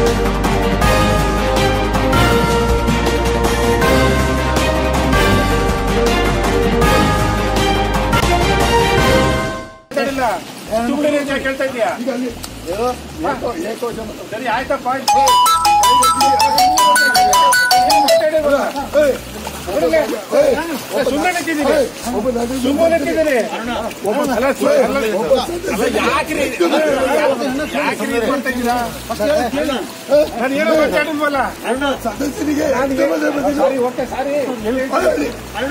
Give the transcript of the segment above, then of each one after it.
ಮಾತಾಡಿಲ್ಲ ಸುಮ್ಮನೆ ನೀನ್ ಕೇಳ್ತಾ ಇದೀಯಾ ಈಗ ಅಲ್ಲಿ ಏಕೋ ಏಕೋ ಜನ ಸರಿ ಆಯ್ತಪ್ಪ ಸುಮ್ಮನೆ ನಿಂತಿದ್ದೀನಿ ಒಬ್ಬ ನದಿ ಸುಮ್ಮನೆ ನಿಂತಿದ್ದೀನಿ ಒಬ್ಬ ಅಲ್ಲ, ಸು- ಅಲ್ಲ, ಅಲ್ಲ, ಯಾಕ್ರಿ ಯಾಕ್ರಿ ಇದು ಮಾಡ್ತಾ ಇದ್ದೀರಾ? ನಾನು ಏನೋ ಮಾತಾಡಿಲ್ವಲ್ಲ ಸದಸ್ಯರಿಗೆ ಎಷ್ಟೊಂದು ಮಂದಿ ಸಾರಿ ಓಕೆ ಸಾರಿ ಅಲ್ಲಲ್ಲಿ.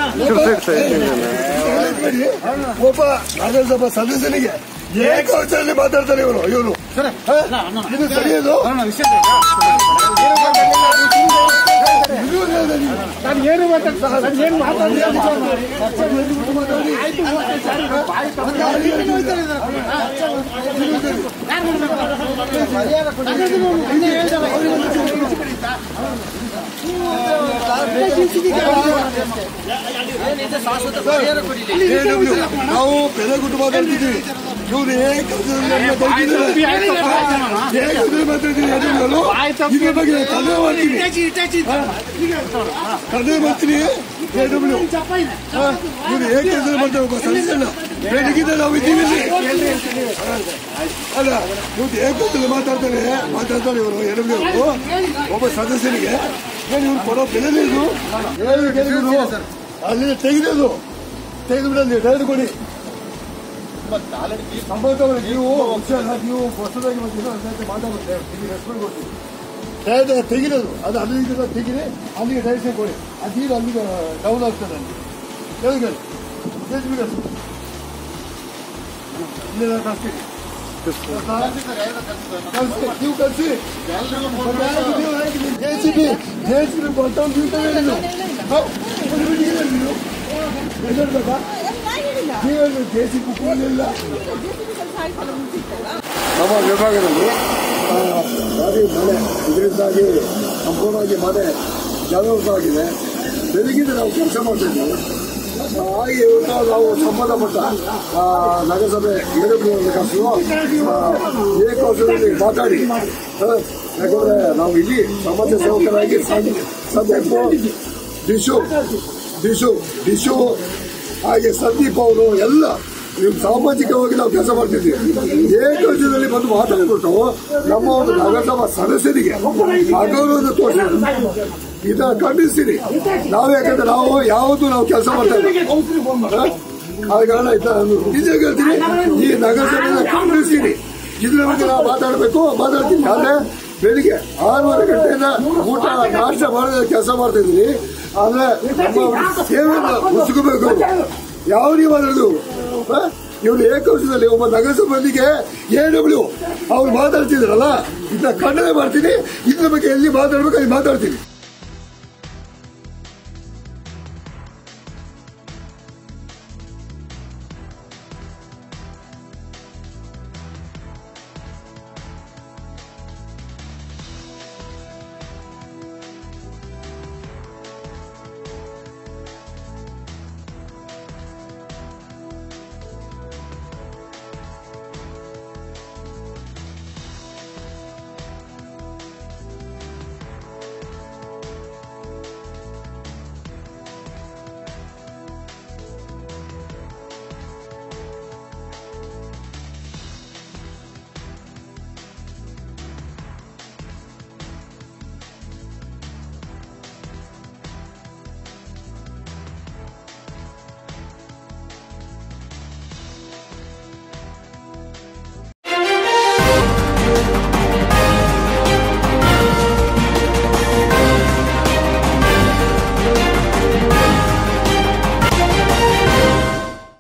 ಹೇಳಿದ್ಬಿಡಿ, ಒಬ್ಬ ನಗರಸಭಾ ಸದಸ್ಯನಿಗೆ ಏಕವಚನದಲ್ಲಿ ಮಾತಾಡ್ತಾರೆ ಇವರು ಇವರು ಇದು ಸರಿಯದು ಇದು ಹೇಳಿದೆ ನೀವು. ನಾನು ಏನು ಮಾತಾಡ್ತಾ ನಾನು ಏನು ಮಾತಾಡಿಲ್ಲ AW, ನಾವು ಬೆಲೆ ಕೊಟ್ಟು ಮಾತಾಡ್ತಿದ್ದೀವಿ ಇವರು ಏಕವಚನದಲ್ಲಿ ಮಾತಾಡ್ತಿದ್ದಾರೆ ಏಕವಚನದಲ್ಲಿ ಮಾತಾಡ್ತಿದ್ದೀವಿ AW ಗಳು. ಇದ್ರ ಬಗ್ಗೆ ಕನ್ನಡ ಮಾಡ್ತೀನಿ ಕನ್ನಡ ಮಾಡ್ತೀನಿ AW. ಇವರು ಏಕವಚನದಲ್ಲಿ ಮಾತಾಡ ಒಬ್ಬ ಸದಸ್ಯನ ಬೆಳಗಿಂದ ನಾವು ಇದ್ದೀವಿ ಇಲ್ಲಿ. ಅಲ್ಲ ಇವ್ರು ಏಕವಚನದಲ್ಲಿ ಮಾತಾಡ್ತಾರೆ ಮಾತಾಡ್ತಾರೆ ಇವರು AW ಅವರು ಒಬ್ಬ ಸದಸ್ಯನಿಗೆ ಏನು ಇವ್ರು ಕೊಡೋ ಬೆಲೆ ಇದು ಏನು ಕೇಳಿದ್ರು ಅಲ್ಲಿ ತೆಗೆದದು ತೆಗೆದು ಬಿಡಲ್ಲಿ ಡೈರೆಕ್ಟ್ ಕೊಡಿ ಸಂಭವತವರು ನೀವು ಹುಷಾರ ನೀವು ಹೊಸದಾಗಿ ಬಂದಿರೋ ಅದಕ್ಕೆ ಮಾತಾಡುತ್ತೆ ನಿಮಗೆ ರೆಸ್ಪಾಂಡ್ ಕೊಡ್ತೀವಿ ಡೈರೆಕ್ಟ್ ತೆಗಿರೋದು ಅದು ಅಲ್ಲಿಂದ ತೆಗಿರಿ ಅಲ್ಲಿಗೆ ಡೈರೆಕ್ಷನ್ ಕೊಡಿ ಅದು ನೀರು ಅಲ್ಲಿಗೆ ಡೌನ್ ಆಗ್ತದೆ ಅಲ್ಲಿ ಹೇಳಿದ್ರು ಎಷ್ಟು ಬಿಡೋದು ಇಲ್ಲೆಲ್ಲ ಕಳಿಸ್ತೀವಿ ನೀವು ಕಳಿಸಿ ಜೆಸಿಬಿ ಜೆಸಿಬಿ ಬರ್ತಾವ್ ನೀವು ತಗೊಂಡಿದ್ದು ನೀವು ಎಲ್ಲಿರ್ಬೇಕಾ ನೀವು ಜೆಸಿಬಿ ಕೂಲಿಲ್ಲ ನಮ್ಮ ವಿಭಾಗದಲ್ಲಿ ಆ, ಭಾರಿ ಮಳೆ ಇದರಿಂದಾಗಿ ಸಂಪೂರ್ಣವಾಗಿ ಮಳೆ ಜಾಗೃತವಾಗಿದೆ ಬೆಳಗಿಂದ ನಾವು ಕೆಲಸ ಮಾಡ್ತಿದ್ದೀವಿ ಆ, ಹಾಗೆ ಇವತ್ತು ನಾವು ಸಂಬಂಧಪಟ್ಟ ಆ, ನಗರಸಭೆ ಏಳು ಏಕವಚನದಲ್ಲಿ ಮಾತಾಡಿ ಆ, ಯಾಕಂದ್ರೆ ನಾವು ಇಲ್ಲಿ ಸಮಾಜ ಸೇವಕರಾಗಿ ಸಂದೀಪ್ ದಿಶು ದಿಶು ದಿಶು ಹಾಗೆ ಸಂದೀಪ್ ಅವರು ಎಲ್ಲ ಇವ್ರು ಸಾಮಾಜಿಕವಾಗಿ ನಾವು ಕೆಲಸ ಮಾಡ್ತಿದ್ದೀವಿ ಏಕವಚನದಲ್ಲಿ ಬಂದು ಮಾತಾಡಿಬಿಟ್ಟು ನಮ್ಮ ಒಂದು ನಗರಸಭಾ ಸದಸ್ಯರಿಗೆ ಅಗೌರವವನ್ನು ತೋರಿಸಿದ್ರು ಇದನ್ನ ಖಂಡಿಸ್ತೀನಿ ನಾವು ಯಾಕಂದ್ರೆ ನಾವು ಯಾವತ್ತೂ ನಾವು ಕೆಲಸ ಮಾಡ್ತಾ ಇಲ್ಲ ಆದ ಕಾರಣ ಇದನ್ನ ನಿಜ ಹೇಳ್ತೀನಿ ಈ ನಗರಸಭೆಯ ಖಂಡಿಸ್ತೀನಿ ಇದ್ರ ಬಗ್ಗೆ ನಾವು ಮಾತಾಡಬೇಕು ಮಾತಾಡ್ತೀನಿ ಆದ್ರೆ ಬೆಳಿಗ್ಗೆ ಆರೂವರೆ ಗಂಟೆಯಿಂದ ಊಟ ನಾಷ್ಟ ಮಾಡದ ಕೆಲಸ ಮಾಡ್ತಾ ಇದ್ದೀನಿ ಆದ್ರೆ ನಮ್ಮ ಒಂದು ಸೇವೆಯನ್ನ ಮುಗಿಸ್ಕೋಬೇಕು ಯಾವ ನೀವು ಮಾತಾಡೋದು ಇವರು ಏಕವಚನದಲ್ಲಿ ಒಬ್ಬ ನಗರಸಭೆಗೆ ಎ ಡಬ್ಲ್ಯೂ ಅವ್ರು ಮಾತಾಡ್ತಿದ್ರಲ್ಲ ಇದನ್ನ ಖಂಡನೆ ಮಾಡ್ತೀನಿ ಇದ್ರ ಬಗ್ಗೆ ಎಲ್ಲಿ ಮಾತಾಡ್ಬೇಕು ಅಲ್ಲಿ ಮಾತಾಡ್ತೀನಿ